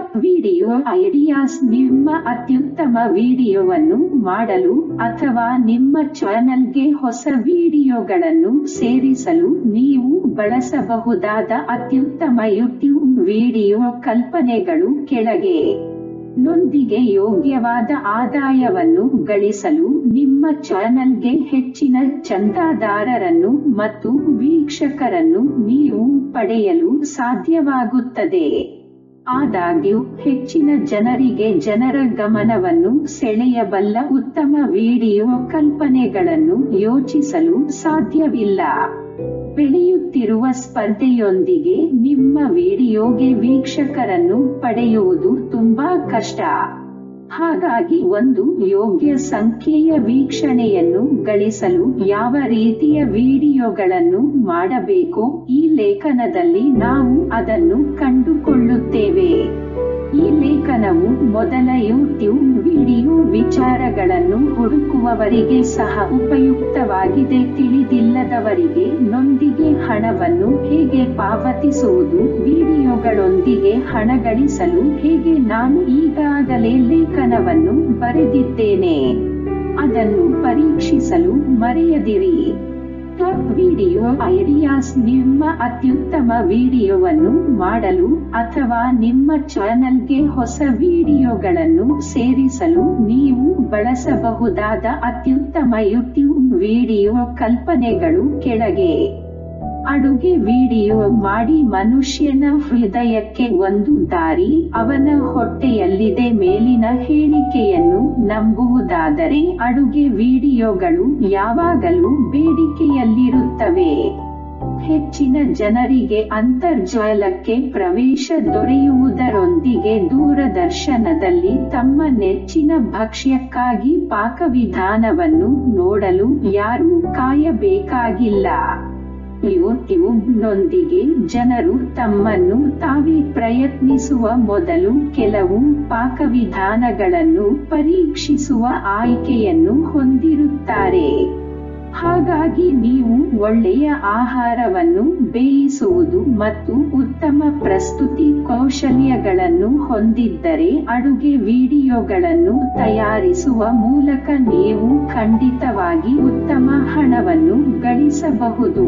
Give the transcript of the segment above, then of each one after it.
Top video ideas ನಿಮ್ಮ ಅತ್ಯುತ್ತಮ ವಿಡಿಯೋವನ್ನು ಮಾಡಲು ಅಥವಾ ನಿಮ್ಮ ಚಾನೆಲ್ಗೆ ಹೊಸ ವಿಡಿಯೋಗಳನ್ನು ಸೇರಿಸಲು ನೀವು ಬಳಸಬಹುದಾದ ಅತ್ಯುತ್ತಮ ಯೂಟ್ಯೂಬ್ ವಿಡಿಯೋ ಕಲ್ಪನೆಗಳು ಕೆಳಗೆ ನೊಂದಿಗೆ ಯೋಗ್ಯವಾದ ಆದಾಯವನ್ನು ಗಳಿಸಲು ನಿಮ್ಮ ಚಾನೆಲ್ಗೆ ಹೆಚ್ಚಿನ ಚಂದಾದಾರರನ್ನು ಮತ್ತು ವೀಕ್ಷಕರನ್ನು ನೀವು ಪಡೆಯಲು ಸಾಧ್ಯವಾಗುತ್ತದೆ ಆದಾಗ್ಯೂ ಹೆಚ್ಚಿನ ಜನರಿಗೆ ಜನರ ಗಮನವನ್ನು ಸೆಳೆಯಬಲ್ಲ ಉತ್ತಮ ವಿಡಿಯೋ ಕಲ್ಪನೆಗಳನ್ನು ಯೋಚಿಸಲು ಸಾಧ್ಯವಿಲ್ಲ ಬೆಳೆಯುತ್ತಿರುವ ಸ್ಪರ್ಧೆಯೊಂದಿಗೆ ನಿಮ್ಮ ವಿಡಿಯೋಗೆ ವೀಕ್ಷಕರನ್ನು ಪಡೆಯುವುದು ತುಂಬಾ ಕಷ್ಟ ಹಾಗಾಗಿ ಒಂದು ಯೋಗ್ಯ ಸಂಖ್ಯೆಯ ವೀಕ್ಷಣೆಯನ್ನು ಗಳಿಸಲು ಯಾವ ರೀತಿಯ ವಿಡಿಯೋಗಳನ್ನು ಮಾಡಬೇಕೋ ಈ ಲೇಖನದಲ್ಲಿ ನಾವು ಅದನ್ನು ಕಂಡುಕೊಳ್ಳುತ್ತೇವೆ ಈ ಲೇಖನವು ಮೊದಲ ಯೂಟ್ಯೂಬ್ ವಿಡಿಯೋ ವಿಚಾರಗಳನ್ನು ಹುಡುಕುವವರಿಗೆ ಸಹ ಉಪಯುಕ್ತವಾಗಿದೆ ತಿಳಿದಿಲ್ಲದವರಿಗೆ ನೊಂದಿಗೆ ಹಣವನ್ನು ಹೇಗೆ ಪಾವತಿಸುವುದು ವಿಡಿಯೋಗಳೊಂದಿಗೆ ಹಣ ಗಳಿಸಲು ಹೇಗೆ ನಾನು ಈಗಾಗಲೇ ಲೇಖನವನ್ನು ಬರೆದಿದ್ದೇನೆ ಅದನ್ನು ಪರೀಕ್ಷಿಸಲು ಮರೆಯದಿರಿ ಟಾಪ್ ವಿಡಿಯೋ ಐಡಿಯಾಸ್ ನಿಮ್ಮ ಅತ್ಯುತ್ತಮ ವಿಡಿಯೋವನ್ನು ಮಾಡಲು ಅಥವಾ ನಿಮ್ಮ ಚಾನೆಲ್ಗೆ ಹೊಸ ವಿಡಿಯೋಗಳನ್ನು ಸೇರಿಸಲು ನೀವು ಬಳಸಬಹುದಾದ ಅತ್ಯುತ್ತಮ ಯೂಟ್ಯೂಬ್ ವಿಡಿಯೋ ಕಲ್ಪನೆಗಳು ಕೆಳಗೆ ಅಡುಗೆ ವಿಡಿಯೋ ಮಾಡಿ ಮನುಷ್ಯನ ಹೃದಯಕ್ಕೆ ಒಂದು ದಾರಿ ಅವನ ಹೊಟ್ಟೆಯಲ್ಲಿದೆ ಮೇಲಿನ ಹೇಳಿಕೆಯನ್ನು ನಂಬುವುದಾದರೆ ಅಡುಗೆ ವಿಡಿಯೋಗಳು ಯಾವಾಗಲೂ ಬೇಡಿಕೆಯಲ್ಲಿರುತ್ತವೆ ಹೆಚ್ಚಿನ ಜನರಿಗೆ ಅಂತರ್ಜಾಲಕ್ಕೆ ಪ್ರವೇಶ ದೊರೆಯುವುದರೊಂದಿಗೆ ದೂರದರ್ಶನದಲ್ಲಿ ತಮ್ಮ ನೆಚ್ಚಿನ ಭಕ್ಷ್ಯಕ್ಕಾಗಿ ಪಾಕವಿಧಾನವನ್ನು ನೋಡಲು ಯಾರೂ ಕಾಯಬೇಕಾಗಿಲ್ಲ ಯೂಟ್ಯೂಬ್ನೊಂದಿಗೆ ಜನರು ತಮ್ಮನ್ನು ತಾವೇ ಪ್ರಯತ್ನಿಸುವ ಮೊದಲು ಕೆಲವು ಪಾಕವಿಧಾನಗಳನ್ನು ಪರೀಕ್ಷಿಸುವ ಆಯ್ಕೆಯನ್ನು ಹೊಂದಿರುತ್ತಾರೆ ಹಾಗಾಗಿ ನೀವು ಒಳ್ಳೆಯ ಆಹಾರವನ್ನು ಬೇಯಿಸುವುದು ಮತ್ತು ಉತ್ತಮ ಪ್ರಸ್ತುತಿ ಕೌಶಲ್ಯಗಳನ್ನು ಹೊಂದಿದ್ದರೆ ಅಡುಗೆ ವಿಡಿಯೋಗಳನ್ನು ತಯಾರಿಸುವ ಮೂಲಕ ನೀವು ಖಂಡಿತವಾಗಿ ಉತ್ತಮ ಹಣವನ್ನು ಗಳಿಸಬಹುದು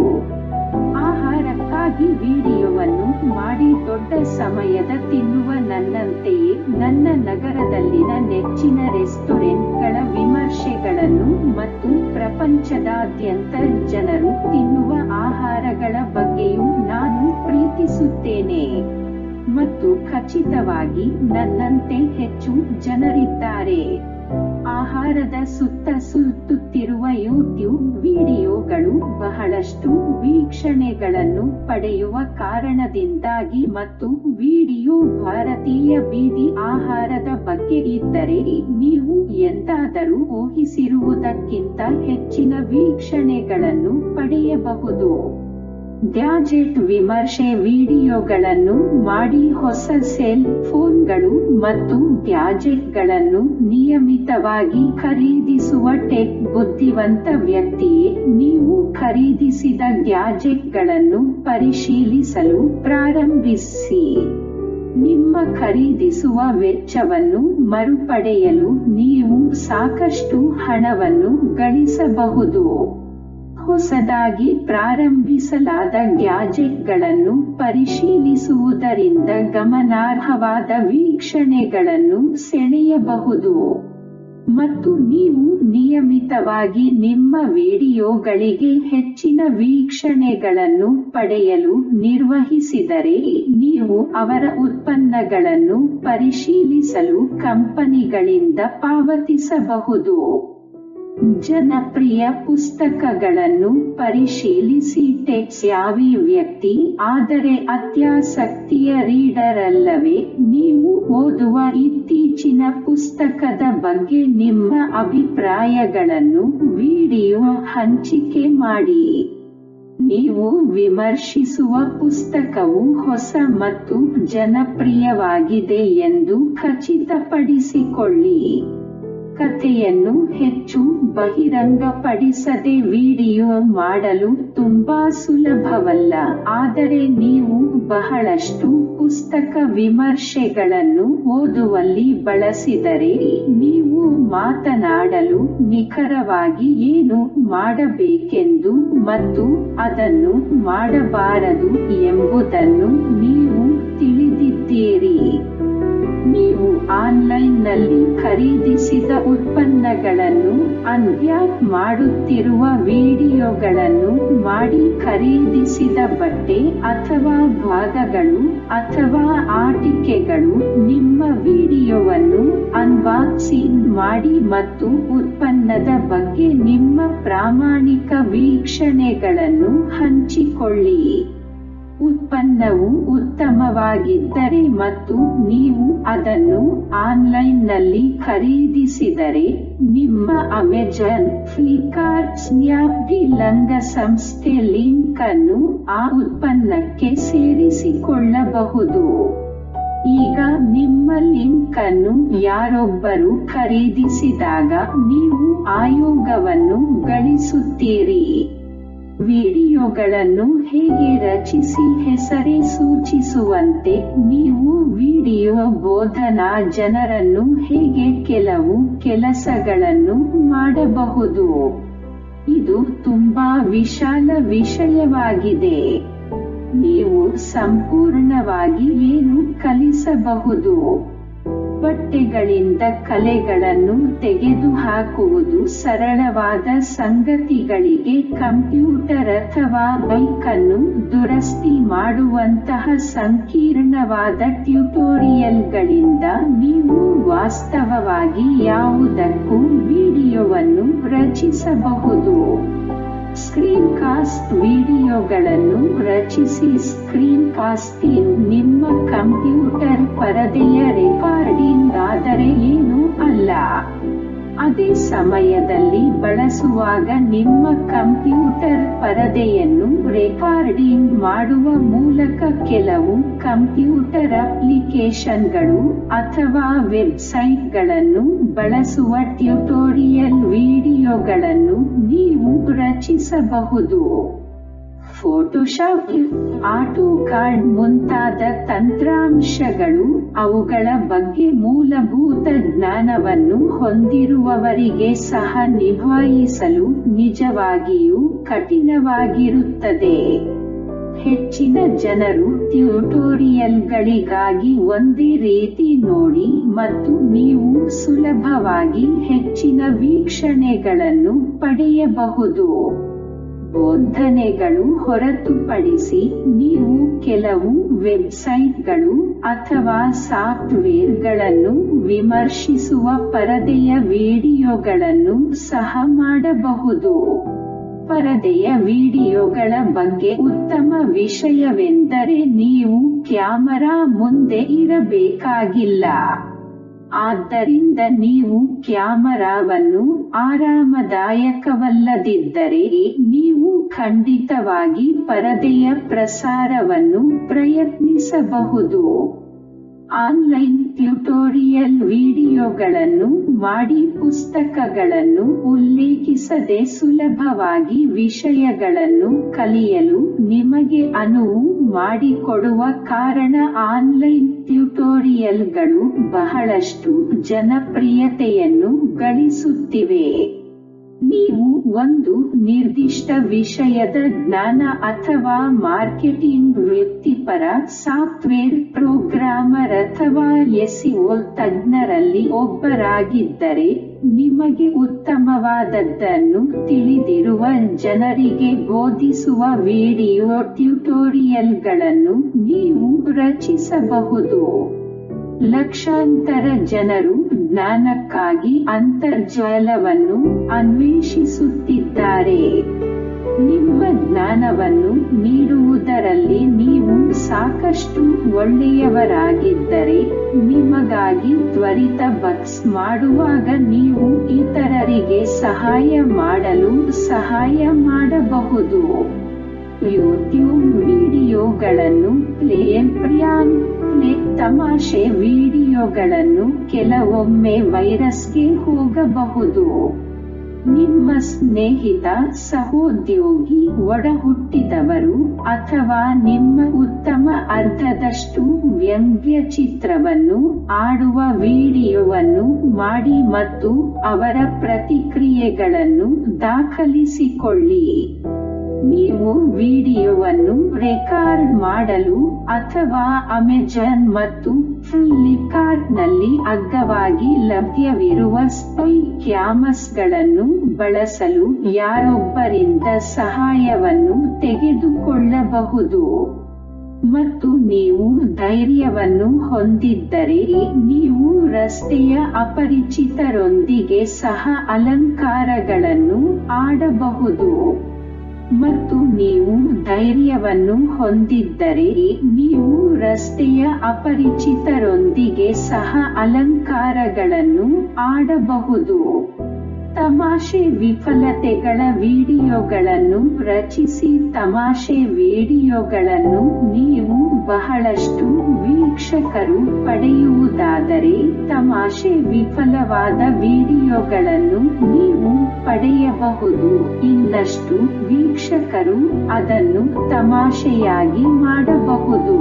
ಆಹಾರಕ್ಕಾಗಿ ವಿಡಿಯೋವನ್ನು ಮಾಡಿ ದೊಡ್ಡ ಸಮಯದ ತಿನ್ನುವ ನನ್ನಂತೆಯೇ ನನ್ನ ನಗರದಲ್ಲಿನ ನೆಚ್ಚಿನ ರೆಸ್ಟೋರೆಂಟ್ಗಳ ವಿಮರ್ಶೆಗಳನ್ನು ಮತ್ತು ಪ್ರಪಂಚದಾದ್ಯಂತ ಜನರು ತಿನ್ನುವ ಆಹಾರಗಳ ಬಗ್ಗೆಯೂ ನಾನು ಪ್ರೀತಿಸುತ್ತೇನೆ ಮತ್ತು ಖಚಿತವಾಗಿ ನನ್ನಂತೆ ಹೆಚ್ಚು ಜನರಿದ್ದಾರೆ ಆಹಾರದ ಸುತ್ತ ಸುತ್ತುತ್ತಿರುವ ಯೂಟ್ಯೂಬ್ ವಿಡಿಯೋಗಳು ಬಹಳಷ್ಟು ವೀಕ್ಷಣೆಗಳನ್ನು ಪಡೆಯುವ ಕಾರಣದಿಂದಾಗಿ ಮತ್ತು ವಿಡಿಯೋ ಭಾರತೀಯ ಬೀದಿ ಆಹಾರದ ಬಗ್ಗೆ ಇದ್ದರೆ ನೀವು ಎಂದಾದರೂ ಊಹಿಸಿರುವುದಕ್ಕಿಂತ ಹೆಚ್ಚಿನ ವೀಕ್ಷಣೆಗಳನ್ನು ಪಡೆಯಬಹುದು ಗ್ಯಾಜೆಟ್ ವಿಮರ್ಶೆ ವಿಡಿಯೋಗಳನ್ನು ಮಾಡಿ ಹೊಸ ಸೆಲ್ ಫೋನ್ಗಳು ಮತ್ತು ಗ್ಯಾಜೆಟ್ಗಳನ್ನು ನಿಯಮಿತವಾಗಿ ಖರೀದಿಸುವ ಟೆಕ್ ಬುದ್ಧಿವಂತ ವ್ಯಕ್ತಿಯೇ ನೀವು ಖರೀದಿಸಿದ ಗ್ಯಾಜೆಟ್ಗಳನ್ನು ಪರಿಶೀಲಿಸಲು ಪ್ರಾರಂಭಿಸಿ ನಿಮ್ಮ ಖರೀದಿಸುವ ವೆಚ್ಚವನ್ನು ಮರುಪಡೆಯಲು ನೀವು ಸಾಕಷ್ಟು ಹಣವನ್ನು ಗಳಿಸಬಹುದು ಹೊಸದಾಗಿ ಪ್ರಾರಂಭಿಸಲಾದ ಗ್ಯಾಜೆಟ್ಗಳನ್ನು ಪರಿಶೀಲಿಸುವುದರಿಂದ ಗಮನಾರ್ಹವಾದ ವೀಕ್ಷಣೆಗಳನ್ನು ಸೆಳೆಯಬಹುದು ಮತ್ತು ನೀವು ನಿಯಮಿತವಾಗಿ ನಿಮ್ಮ ವಿಡಿಯೋಗಳಿಗೆ ಹೆಚ್ಚಿನ ವೀಕ್ಷಣೆಗಳನ್ನು ಪಡೆಯಲು ನಿರ್ವಹಿಸಿದರೆ ನೀವು ಅವರ ಉತ್ಪನ್ನಗಳನ್ನು ಪರಿಶೀಲಿಸಲು ಕಂಪನಿಗಳಿಂದ ಪಾವತಿಸಬಹುದು ಜನಪ್ರಿಯ ಪುಸ್ತಕಗಳನ್ನು ಪರಿಶೀಲಿಸಿ ಟೆಕ್ಸ್ ಯಾವಿ ವ್ಯಕ್ತಿ ಆದರೆ ಅತ್ಯಾಸಕ್ತಿಯ ರೀಡರ್ ಅಲ್ಲವೇ ನೀವು ಓದುವ ಇತ್ತೀಚಿನ ಪುಸ್ತಕದ ಬಗ್ಗೆ ನಿಮ್ಮ ಅಭಿಪ್ರಾಯಗಳನ್ನು ವಿಡಿಯೋ ಹಂಚಿಕೆ ಮಾಡಿ ನೀವು ವಿಮರ್ಶಿಸುವ ಪುಸ್ತಕವು ಹೊಸ ಮತ್ತು ಜನಪ್ರಿಯವಾಗಿದೆ ಎಂದು ಖಚಿತಪಡಿಸಿಕೊಳ್ಳಿ ಕಥೆಯನ್ನು ಹೆಚ್ಚು ಬಹಿರಂಗಪಡಿಸದೆ ವಿಡಿಯೋ ಮಾಡಲು ತುಂಬಾ ಸುಲಭವಲ್ಲ ಆದರೆ ನೀವು ಬಹಳಷ್ಟು ಪುಸ್ತಕ ವಿಮರ್ಶೆಗಳನ್ನು ಓದುವಲ್ಲಿ ಬಳಸಿದರೆ ನೀವು ಮಾತನಾಡಲು ನಿಖರವಾಗಿ ಏನು ಮಾಡಬೇಕೆಂದು ಮತ್ತು ಅದನ್ನು ಮಾಡಬಾರದು ಎಂಬುದನ್ನು ನೀವು ತಿಳಿದಿದ್ದೀರಿ ನೀವು ಆನ್ಲೈನ್ನಲ್ಲಿ ಖರೀದಿಸಿದ ಉತ್ಪನ್ನಗಳನ್ನು ಅನ್ಬ್ಯಾಕ್ ಮಾಡುತ್ತಿರುವ ವಿಡಿಯೋಗಳನ್ನು ಮಾಡಿ ಖರೀದಿಸಿದ ಬಟ್ಟೆ ಅಥವಾ ಭಾಗಗಳು ಅಥವಾ ಆಟಿಕೆಗಳು ನಿಮ್ಮ ವಿಡಿಯೋವನ್ನು ಅನ್ಬಾಕ್ಸಿಂಗ್ ಮಾಡಿ ಮತ್ತು ಉತ್ಪನ್ನದ ಬಗ್ಗೆ ನಿಮ್ಮ ಪ್ರಾಮಾಣಿಕ ವೀಕ್ಷಣೆಗಳನ್ನು ಹಂಚಿಕೊಳ್ಳಿ ಉತ್ಪನ್ನವು ಉತ್ತಮವಾಗಿದ್ದರೆ ಮತ್ತು ನೀವು ಅದನ್ನು ಆನ್ಲೈನ್ನಲ್ಲಿ ಖರೀದಿಸಿದರೆ ನಿಮ್ಮ ಅಮೆಜಾನ್ ಫ್ಲಿಪ್ಕಾರ್ಟ್ ಸ್ನ್ಯಾಪ್ಡೀಲ್ ಅಂಗಸಂಸ್ಥೆ ಲಿಂಕ್ ಅನ್ನು ಆ ಉತ್ಪನ್ನಕ್ಕೆ ಸೇರಿಸಿಕೊಳ್ಳಬಹುದು ಈಗ ನಿಮ್ಮ ಲಿಂಕ್ ಅನ್ನು ಯಾರೊಬ್ಬರು ಖರೀದಿಸಿದಾಗ ನೀವು ಆಯೋಗವನ್ನು ಗಳಿಸುತ್ತೀರಿ ವಿಡಿಯೋಗಳನ್ನು ಹೇಗೆ ರಚಿಸಿ ಹೆಸರೇ ಸೂಚಿಸುವಂತೆ ನೀವು ವಿಡಿಯೋ ಬೋಧನಾ ಜನರನ್ನು ಹೇಗೆ ಕೆಲವು ಕೆಲಸಗಳನ್ನು ಮಾಡಬಹುದು ಇದು ತುಂಬಾ ವಿಶಾಲ ವಿಷಯವಾಗಿದೆ ನೀವು ಸಂಪೂರ್ಣವಾಗಿ ಏನು ಕಲಿಸಬಹುದು ಬಟ್ಟೆಗಳಿಂದ ಕಲೆಗಳನ್ನು ತೆಗೆದುಹಾಕುವುದು ಸರಳವಾದ ಸಂಗತಿಗಳಿಗೆ ಕಂಪ್ಯೂಟರ್ ಅಥವಾ ಬೈಕ್ ಅನ್ನು ದುರಸ್ತಿ ಮಾಡುವಂತಹ ಸಂಕೀರ್ಣವಾದ ಟ್ಯುಟೋರಿಯಲ್ಗಳಿಂದ ನೀವು ವಾಸ್ತವವಾಗಿ ಯಾವುದಕ್ಕೂ ವಿಡಿಯೋವನ್ನು ರಚಿಸಬಹುದು ಸ್ಕ್ರೀನ್ ಕಾಸ್ಟ್ ವಿಡಿಯೋಗಳನ್ನು ರಚಿಸಿ ಸ್ಕ್ರೀನ್ ಕಾಸ್ಟಿಂಗ್ ನಿಮ್ಮ ಕಂಪ್ಯೂಟರ್ ಪರದೆಯ ರೆಕಾರ್ಡಿಂಗ್ ಆದರೆ ಏನೂ ಅಲ್ಲ ಅದೇ ಸಮಯದಲ್ಲಿ ಬಳಸುವಾಗ ನಿಮ್ಮ ಕಂಪ್ಯೂಟರ್ ಪರದೆಯನ್ನು ರೆಕಾರ್ಡಿಂಗ್ ಮಾಡುವ ಮೂಲಕ ಕೆಲವು ಕಂಪ್ಯೂಟರ್ ಅಪ್ಲಿಕೇಶನ್ಗಳು ಅಥವಾ ವೆಬ್ಸೈಟ್ಗಳನ್ನು ಬಳಸುವ ಟ್ಯುಟೋರಿಯಲ್ ವಿಡಿಯೋಗಳನ್ನು ನೀವು ರಚಿಸಬಹುದು ಫೋಟೋಶಾಪ್ ಆಟೋ ಕಾರ್ಡ್ ಮುಂತಾದ ತಂತ್ರಾಂಶಗಳು ಅವುಗಳ ಬಗ್ಗೆ ಮೂಲಭೂತ ಜ್ಞಾನವನ್ನು ಹೊಂದಿರುವವರಿಗೆ ಸಹ ನಿಭಾಯಿಸಲು ನಿಜವಾಗಿಯೂ ಕಠಿಣವಾಗಿರುತ್ತದೆ ಹೆಚ್ಚಿನ ಜನರು ಟ್ಯುಟೋರಿಯಲ್ಗಳಿಗಾಗಿ ಒಂದೇ ರೀತಿ ನೋಡಿ ಮತ್ತು ನೀವು ಸುಲಭವಾಗಿ ಹೆಚ್ಚಿನ ವೀಕ್ಷಣೆಗಳನ್ನು ಪಡೆಯಬಹುದು ಬೋಧನೆಗಳು ಹೊರತುಪಡಿಸಿ ನೀವು ಕೆಲವು ವೆಬ್ಸೈಟ್ಗಳು ಅಥವಾ ಸಾಫ್ಟ್ವೇರ್ಗಳನ್ನು ವಿಮರ್ಶಿಸುವ ಪರದೆಯ ವಿಡಿಯೋಗಳನ್ನು ಸಹ ಮಾಡಬಹುದು ಪರದೆಯ ವಿಡಿಯೋಗಳ ಬಗ್ಗೆ ಉತ್ತಮ ವಿಷಯವೆಂದರೆ ನೀವು ಕ್ಯಾಮರಾ ಮುಂದೆ ಇರಬೇಕಾಗಿಲ್ಲ ಆದ್ದರಿಂದ ನೀವು ಕ್ಯಾಮರಾವನ್ನು ಆರಾಮದಾಯಕವಲ್ಲದಿದ್ದರೆ ನೀವು ಖಂಡಿತವಾಗಿ ಪರದೆಯ ಪ್ರಸಾರವನ್ನು ಪ್ರಯತ್ನಿಸಬಹುದು ಆನ್ಲೈನ್ ಟ್ಯುಟೋರಿಯಲ್ ವಿಡಿಯೋಗಳನ್ನು ಮಾಡಿ ಪುಸ್ತಕಗಳನ್ನು ಉಲ್ಲೇಖಿಸದೆ ಸುಲಭವಾಗಿ ವಿಷಯಗಳನ್ನು ಕಲಿಯಲು ನಿಮಗೆ ಅನುವು ಮಾಡಿಕೊಡುವ ಕಾರಣ ಆನ್ಲೈನ್ ಟ್ಯುಟೋರಿಯಲ್ಗಳು ಬಹಳಷ್ಟು ಜನಪ್ರಿಯತೆಯನ್ನು ಗಳಿಸುತ್ತಿವೆ ನೀವು ಒಂದು ನಿರ್ದಿಷ್ಟ ವಿಷಯದ ಜ್ಞಾನ ಅಥವಾ ಮಾರ್ಕೆಟಿಂಗ್ ವೃತ್ತಿಪರ ಸಾಫ್ಟ್ವೇರ್ ಪ್ರೋಗ್ರಾಮರ್ ಅಥವಾ ಎಸ್ಇಒ ತಜ್ಞರಲ್ಲಿ ಒಬ್ಬರಾಗಿದ್ದರೆ ನಿಮಗೆ ಉತ್ತಮವಾದದ್ದನ್ನು ತಿಳಿದಿರುವ ಜನರಿಗೆ ಬೋಧಿಸುವ ವಿಡಿಯೋ ಟ್ಯುಟೋರಿಯಲ್ಗಳನ್ನು ನೀವು ರಚಿಸಬಹುದು ಲಕ್ಷಾಂತರ ಜನರು ಜ್ಞಾನಕ್ಕಾಗಿ ಅಂತರ್ಜಾಲವನ್ನು ಅನ್ವೇಷಿಸುತ್ತಿದ್ದಾರೆ ನಿಮ್ಮ ಜ್ಞಾನವನ್ನು ನೀಡುವುದರಲ್ಲಿ ನೀವು ಸಾಕಷ್ಟು ಒಳ್ಳೆಯವರಾಗಿದ್ದರೆ ನಿಮಗಾಗಿ ತ್ವರಿತ ಬಕ್ಸ್ ಮಾಡುವಾಗ ನೀವು ಇತರರಿಗೆ ಸಹಾಯ ಮಾಡಲು ಸಹಾಯ ಮಾಡಬಹುದು ಯೂಟ್ಯೂಬ್ ವಿಡಿಯೋ ವಿಡಿಯೋಗಳನ್ನು ಪ್ಲೇ ಪ್ರಿಯಾನ್ ಪ್ಲೇ ತಮಾಷೆ ವಿಡಿಯೋಗಳನ್ನು ಕೆಲವೊಮ್ಮೆ ವೈರಸ್ಗೆ ಹೋಗಬಹುದು ನಿಮ್ಮ ಸ್ನೇಹಿತ ಸಹೋದ್ಯೋಗಿ ಒಡಹುಟ್ಟಿದವರು ಅಥವಾ ನಿಮ್ಮ ಉತ್ತಮ ಅರ್ಧದಷ್ಟು ವ್ಯಂಗ್ಯ ಚಿತ್ರವನ್ನು ಆಡುವ ವಿಡಿಯೋವನ್ನು ಮಾಡಿ ಮತ್ತು ಅವರ ಪ್ರತಿಕ್ರಿಯೆಗಳನ್ನು ದಾಖಲಿಸಿಕೊಳ್ಳಿ ನೀವು ವಿಡಿಯೋವನ್ನು ರೆಕಾರ್ಡ್ ಮಾಡಲು ಅಥವಾ ಅಮೆಜಾನ್ ಮತ್ತು ಫ್ಲಿಪ್ಕಾರ್ಟ್ನಲ್ಲಿ ಅಗ್ಗವಾಗಿ ಲಭ್ಯವಿರುವ ಸ್ಪೈ ಕ್ಯಾಮಸ್ಗಳನ್ನು ಬಳಸಲು ಯಾರೊಬ್ಬರಿಂದ ಸಹಾಯವನ್ನು ತೆಗೆದುಕೊಳ್ಳಬಹುದು ಮತ್ತು ನೀವು ಧೈರ್ಯವನ್ನು ಹೊಂದಿದ್ದರೆ ನೀವು ರಸ್ತೆಯ ಅಪರಿಚಿತರೊಂದಿಗೆ ಸಹ ಅಲಂಕಾರಗಳನ್ನು ಆಡಬಹುದು ಮತ್ತು ನೀವು ಧೈರ್ಯವನ್ನು ಹೊಂದಿದ್ದರೆ ನೀವು ರಸ್ತೆಯ ಅಪರಿಚಿತರೊಂದಿಗೆ ಸಹ ಅಲಂಕಾರಗಳನ್ನು ಆಡಬಹುದು ತಮಾಷೆ ವಿಫಲತೆಗಳ ವಿಡಿಯೋಗಳನ್ನು ರಚಿಸಿ ತಮಾಷೆ ವಿಡಿಯೋಗಳನ್ನು ನೀವು ಬಹಳಷ್ಟು ವೀಕ್ಷಕರು ಪಡೆಯುವುದಾದರೆ ತಮಾಷೆ ವಿಫಲವಾದ ವಿಡಿಯೋಗಳನ್ನು ನೀವು ಪಡೆಯಬಹುದು ಇನ್ನಷ್ಟು ವೀಕ್ಷಕರು ಅದನ್ನು ತಮಾಷೆಯಾಗಿ ಮಾಡಬಹುದು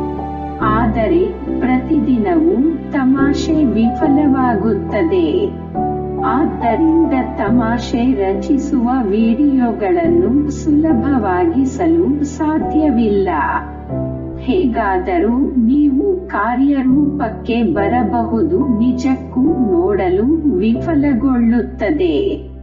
ಆದರೆ ಪ್ರತಿದಿನವೂ ತಮಾಷೆ ವಿಫಲವಾಗುತ್ತದೆ ಆದ್ದರಿಂದ ತಮಾಷೆ ರಚಿಸುವ ವಿಡಿಯೋಗಳನ್ನು ಸುಲಭವಾಗಿಸಲು ಸಾಧ್ಯವಿಲ್ಲ ಹೇಗಾದರೂ ನೀವು ಕಾರ್ಯರೂಪಕ್ಕೆ ಬರಬಹುದು ನಿಜಕ್ಕೂ ನೋಡಲು ವಿಫಲಗೊಳ್ಳುತ್ತದೆ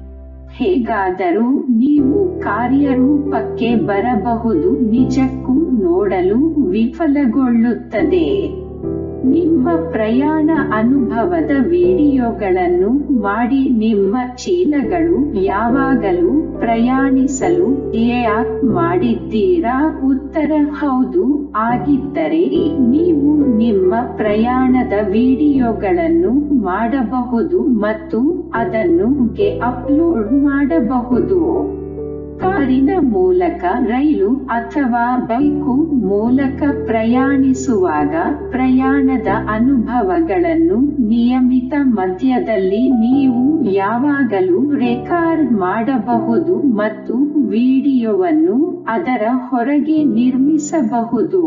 ಹೇಗಾದರೂ ನೀವು ಕಾರ್ಯರೂಪಕ್ಕೆ ಬರಬಹುದು ನಿಜಕ್ಕೂ ನೋಡಲು ವಿಫಲಗೊಳ್ಳುತ್ತದೆ ನಿಮ್ಮ ಪ್ರಯಾಣ ಅನುಭವದ ವಿಡಿಯೋಗಳನ್ನು ಮಾಡಿ ನಿಮ್ಮ ಚೀಲಗಳು ಯಾವಾಗಲೂ ಪ್ರಯಾಣಿಸಲು ಯಾಕ್ ಮಾಡಿದ್ದೀರಾ ಉತ್ತರ ಹೌದು ಆಗಿದ್ದರೆ ನೀವು ನಿಮ್ಮ ಪ್ರಯಾಣದ ವಿಡಿಯೋಗಳನ್ನು ಮಾಡಬಹುದು ಮತ್ತು ಅದನ್ನು ಗೆ ಅಪ್ಲೋಡ್ ಮಾಡಬಹುದು ಕಾರಿನ ಮೂಲಕ ರೈಲು ಅಥವಾ ಬೈಕು ಮೂಲಕ ಪ್ರಯಾಣಿಸುವಾಗ ಪ್ರಯಾಣದ ಅನುಭವಗಳನ್ನು ನಿಯಮಿತ ಮಧ್ಯದಲ್ಲಿ ನೀವು ಯಾವಾಗಲೂ ರೆಕಾರ್ಡ್ ಮಾಡಬಹುದು ಮತ್ತು ವಿಡಿಯೋವನ್ನು ಅದರ ಹೊರಗೆ ನಿರ್ಮಿಸಬಹುದು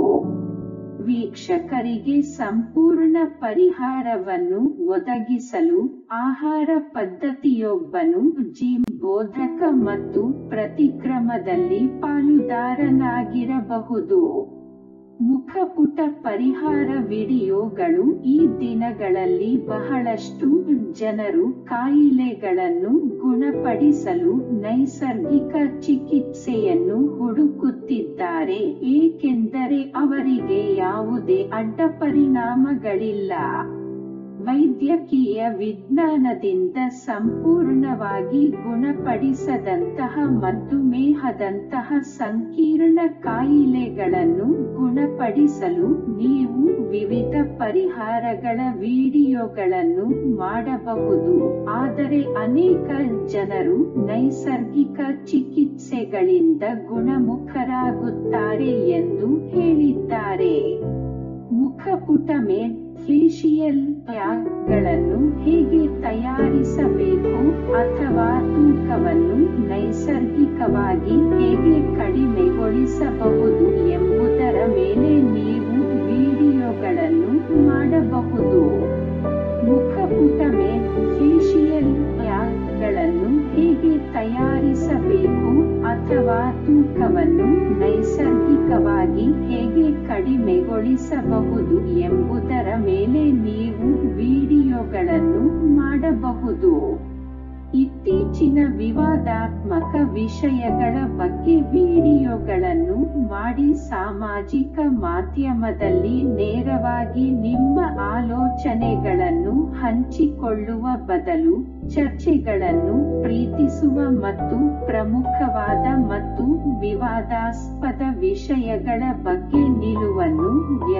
ವೀಕ್ಷಕರಿಗೆ ಸಂಪೂರ್ಣ ಪರಿಹಾರವನ್ನು ಒದಗಿಸಲು ಆಹಾರ ಪದ್ಧತಿಯೊಬ್ಬನು ಜಿಮ್ ಬೋಧಕ ಮತ್ತು ಪ್ರತಿಕ್ರಮದಲ್ಲಿ ಪಾಲುದಾರನಾಗಿರಬಹುದು ಮುಖಪುಟ ಪರಿಹಾರ ವಿಡಿಯೋಗಳು ಈ ದಿನಗಳಲ್ಲಿ ಬಹಳಷ್ಟು ಜನರು ಕಾಯಿಲೆಗಳನ್ನು ಗುಣಪಡಿಸಲು ನೈಸರ್ಗಿಕ ಚಿಕಿತ್ಸೆಯನ್ನು ಹುಡುಕುತ್ತಿದ್ದಾರೆ ಏಕೆಂದರೆ ಅವರಿಗೆ ಯಾವುದೇ ಅಡ್ಡ ಪರಿಣಾಮಗಳಿಲ್ಲ ವೈದ್ಯಕೀಯ ವಿಜ್ಞಾನದಿಂದ ಸಂಪೂರ್ಣವಾಗಿ ಗುಣಪಡಿಸದಂತಹ ಮಧುಮೇಹದಂತಹ ಸಂಕೀರ್ಣ ಕಾಯಿಲೆಗಳನ್ನು ಗುಣಪಡಿಸಲು ನೀವು ವಿವಿಧ ಪರಿಹಾರಗಳ ವಿಡಿಯೋಗಳನ್ನು ಮಾಡಬಹುದು ಆದರೆ ಅನೇಕ ಜನರು ನೈಸರ್ಗಿಕ ಚಿಕಿತ್ಸೆಗಳಿಂದ ಗುಣಮುಖರಾಗುತ್ತಾರೆ ಎಂದು ಹೇಳಿದ್ದಾರೆ ಮುಖಪುಟ ಮೇಲ್ ಫೇಶಿಯಲ್ ಪ್ಯಾಕ್ಗಳನ್ನು ಹೇಗೆ ತಯಾರಿಸಬೇಕು ಅಥವಾ ತೂಕವನ್ನು ನೈಸರ್ಗಿಕವಾಗಿ ಹೇಗೆ ಕಡಿಮೆಗೊಳಿಸಬಹುದು ಎಂಬುದರ ಮೇಲೆ ನೀವು ವಿಡಿಯೋಗಳನ್ನು ಮಾಡಬಹುದು ಮುಖಪುಟ ಮೇಲ್ ಫೇಶಿಯಲ್ ಪ್ಯಾಕ್ಗಳನ್ನು ಹೇಗೆ ತಯಾರಿಸಬೇಕು ಅಥವಾ ತೂಕವನ್ನು ನೈಸರ್ಗಿಕವಾಗಿ ಹೇಗೆ ಕಡಿಮೆಗೊಳಿಸಬಹುದು ಎಂಬುದರ ಮೇಲೆ ನೀವು ವಿಡಿಯೋಗಳನ್ನು ಮಾಡಬಹುದು ಇತ್ತೀಚಿನ ವಿವಾದಾತ್ಮಕ ವಿಷಯಗಳ ಬಗ್ಗೆ ವಿಡಿಯೋಗಳನ್ನು ಮಾಡಿ ಸಾಮಾಜಿಕ ಮಾಧ್ಯಮದಲ್ಲಿ ನೇರವಾಗಿ ನಿಮ್ಮ ಆಲೋಚನೆಗಳನ್ನು ಹಂಚಿಕೊಳ್ಳುವ ಬದಲು ಚರ್ಚೆಗಳನ್ನು ಪ್ರೀತಿಸುವ ಮತ್ತು ಪ್ರಮುಖವಾದ ಮತ್ತು ವಿವಾದಾಸ್ಪದ ವಿಷಯಗಳ ಬಗ್ಗೆ ನಿಲುವನ್ನು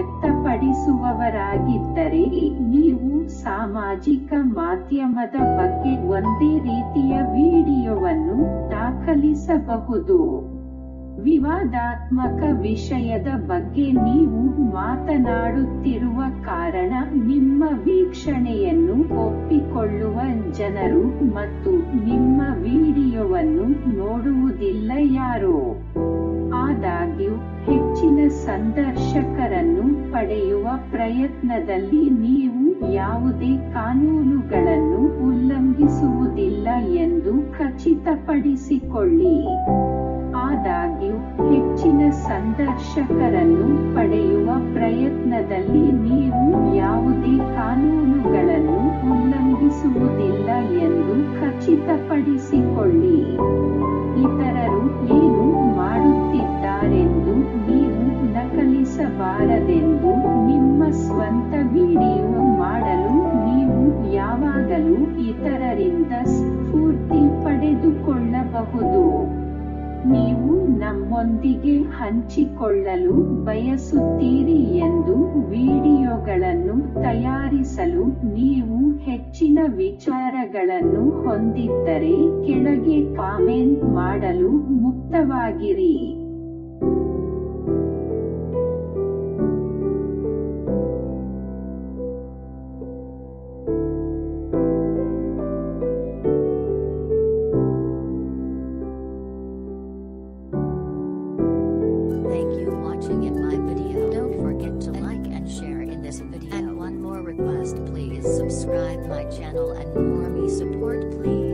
ವ್ಯಕ್ತಪಡಿಸುವವರಾಗಿದ್ದರೆ ನೀವು ಸಾಮಾಜಿಕ ಮಾಧ್ಯಮದ ಬಗ್ಗೆ ಒಂದೇ ರೀತಿಯ ವಿಡಿಯೋವನ್ನು ದಾಖಲಿಸಬಹುದು ವಿವಾದಾತ್ಮಕ ವಿಷಯದ ಬಗ್ಗೆ ನೀವು ಮಾತನಾಡುತ್ತಿರುವ ಕಾರಣ ನಿಮ್ಮ ವೀಕ್ಷಣೆಯನ್ನು ಒಪ್ಪಿಕೊಳ್ಳುವ ಜನರು ಮತ್ತು ನಿಮ್ಮ ವಿಡಿಯೋವನ್ನು ನೋಡುವುದಿಲ್ಲ ಯಾರೋ ಆದಾಗ್ಯೂ ಹೆಚ್ಚಿನ ಸಂದರ್ಶಕರನ್ನು ಪಡೆಯುವ ಪ್ರಯತ್ನದಲ್ಲಿ ನೀವು ಯಾವುದೇ ಕಾನೂನುಗಳನ್ನು ಉಲ್ಲಂಘಿಸುವುದಿಲ್ಲ ಎಂದು ಖಚಿತಪಡಿಸಿಕೊಳ್ಳಿ ಆದಾಗ್ಯೂ ಹೆಚ್ಚಿನ ಸಂದರ್ಶಕರನ್ನು ಪಡೆಯುವ ಪ್ರಯತ್ನದಲ್ಲಿ ನೀವು ಯಾವುದೇ ಕಾನೂನುಗಳನ್ನು ಉಲ್ಲಂಘಿಸುವುದಿಲ್ಲ ಎಂದು ಖಚಿತಪಡಿಸಿಕೊಳ್ಳಿ ಇತರರು ಏನು ಮಾಡುತ್ತಿದ್ದಾರೆಂದು ನೀವು ನಕಲಿಸಬಾರದೆಂದು ನಿಮ್ಮ ಸ್ವಂತ ವಿಡಿಯೋ ಮಾಡಲು ನೀವು ಯಾವಾಗಲೂ ಇತರರಿಂದ ಸ್ಫೂರ್ತಿ ಪಡೆದುಕೊಳ್ಳಬಹುದು ನೀವು ನಮ್ಮೊಂದಿಗೆ ಹಂಚಿಕೊಳ್ಳಲು ಬಯಸುತ್ತೀರಿ ಎಂದು ವಿಡಿಯೋಗಳನ್ನು ತಯಾರಿಸಲು ನೀವು ಹೆಚ್ಚಿನ ವಿಚಾರಗಳನ್ನು ಹೊಂದಿದ್ದರೆ ಕೆಳಗೆ ಕಾಮೆಂಟ್ ಮಾಡಲು ಮುಕ್ತವಾಗಿರಿ Thank you watching in my video. Don't forget to like and share in this video. And one more request please subscribe my channel and more me support please.